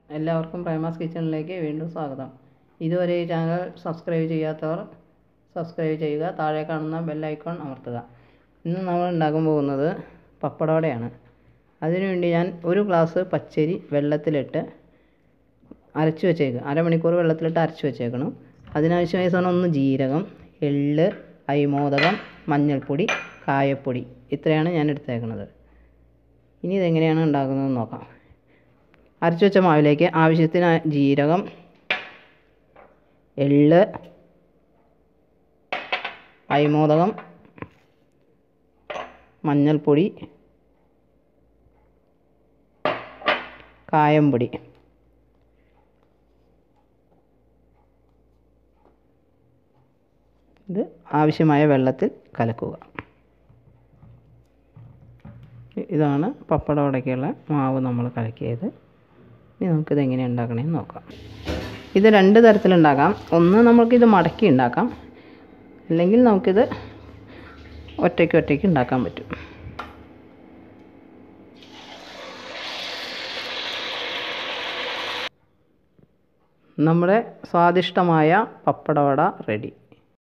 എല്ലാവർക്കും പ്രേമാസ് കിച്ചണിലേക്ക് വീണ്ടും സ്വാഗതം ഇതുവരെ ഈ ചാനൽ സബ്സ്ക്രൈബ് ചെയ്യാത്തവർ സബ്സ്ക്രൈബ് ചെയ്യുക താഴെ കാണുന്ന ബെല്ലൈക്കോൺ അമർത്തുക ഇന്ന് നമ്മൾ ഉണ്ടാക്കാൻ പോകുന്നത് പപ്പടവടയാണ് അതിനുവേണ്ടി ഞാൻ ഒരു ഗ്ലാസ് പച്ചരി വെള്ളത്തിലിട്ട് അരച്ച് വെച്ചേക്കുക അരമണിക്കൂർ വെള്ളത്തിലിട്ട് അരച്ച് വെച്ചേക്കണം അതിനാവശ്യമായ സാധനം ഒന്ന് ജീരകം എള്ള് അരിമോദകം മഞ്ഞൾപ്പൊടി കായപ്പൊടി ഇത്രയാണ് ഞാൻ എടുത്തേക്കുന്നത് ഇനി ഇതെങ്ങനെയാണ് ഉണ്ടാക്കുന്നതെന്ന് നോക്കാം അരച്ച് വെച്ച മാവിലേക്ക് ആവശ്യത്തിന് ജീരകം എള്ള് അരിമോദകം മഞ്ഞൾപ്പൊടി കായംപൊടി ഇത് ആവശ്യമായ വെള്ളത്തിൽ കലക്കുക ഇതാണ് പപ്പട വടക്കുള്ള മാവ് നമ്മൾ കലക്കിയത് ഇനി നമുക്കിത് എങ്ങനെ ഉണ്ടാക്കണമെന്ന് നോക്കാം ഇത് രണ്ട് തരത്തിലുണ്ടാക്കാം ഒന്ന് നമുക്കിത് മടക്കി ഉണ്ടാക്കാം അല്ലെങ്കിൽ നമുക്കിത് ഒറ്റയ്ക്ക് ഒറ്റയ്ക്ക് ഉണ്ടാക്കാൻ പറ്റും നമ്മുടെ സ്വാദിഷ്ടമായ പപ്പടവട റെഡി